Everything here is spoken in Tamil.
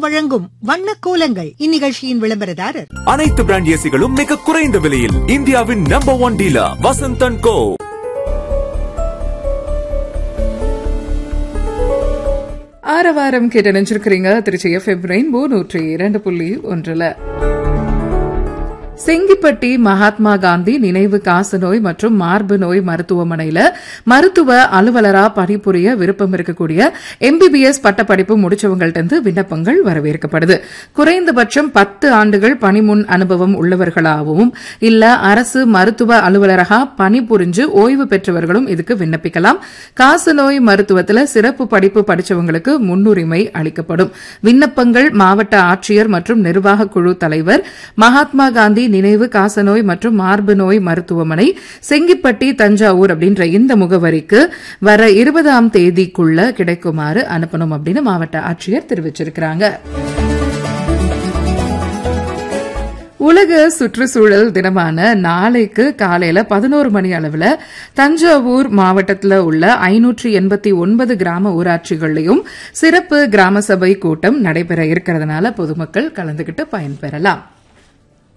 வழங்கும் வண்ண கோலங்கள் இந்நிகழ்ச்சியின் விளம்பரதாரர் அனைத்து பிராண்ட் ஏசிகளும் மிக குறைந்த விலையில் இந்தியாவின் number one dealer Vasanthan co ஆரவாரம் கேட்டு நினைச்சிருக்கிறீங்க திருச்சி எஃப்எம் ரெயின்போ நூற்றி இரண்டு புள்ளி ஒன்றுல செங்கிப்பட்டி மகாத்மா காந்தி நினைவு காசநோய் மற்றும் மார்பு நோய் மருத்துவமனையில மருத்துவ அலுவலரா பணிபுரிய விருப்பம் இருக்கக்கூடிய எம்பிபிஎஸ் பட்டப்படிப்பு முடிச்சவங்கள்ட்ட இருந்து விண்ணப்பங்கள் வரவேற்கப்படுது குறைந்தபட்சம் பத்து ஆண்டுகள் பணிமுன் அனுபவம் உள்ளவர்களாகவும் இல்ல அரசு மருத்துவ அலுவலராக பணிபுரிஞ்சு ஓய்வு பெற்றவர்களும் இதுக்கு விண்ணப்பிக்கலாம் காசநோய் மருத்துவத்துல சிறப்பு படிப்பு படிச்சவங்களுக்கு முன்னுரிமை அளிக்கப்படும் விண்ணப்பங்கள் மாவட்ட ஆட்சியர் மற்றும் நிர்வாக குழு தலைவர் மகாத்மா காந்தி நினைவு காசநோய் மற்றும் மார்பு நோய் மருத்துவமனை செங்கிப்பட்டி தஞ்சாவூர் அப்படின்ற இந்த முகவரிக்கு வர இருபதாம் தேதிக்குள்ள கிடைக்குமாறு அனுப்பணும் அப்படின்னு மாவட்ட ஆட்சியர் தெரிவிச்சிருக்கிறாங்க உலக சுற்றுச்சூழல் தினமான நாளைக்கு காலையில பதினோரு மணி அளவுல தஞ்சாவூர் மாவட்டத்தில் உள்ள ஐநூற்றி எண்பத்தி ஒன்பது கிராம ஊராட்சிகள்லையும் சிறப்பு கிராம சபை கூட்டம் நடைபெற இருக்கிறதுனால பொதுமக்கள் கலந்துகிட்டு பயன்பெறலாம்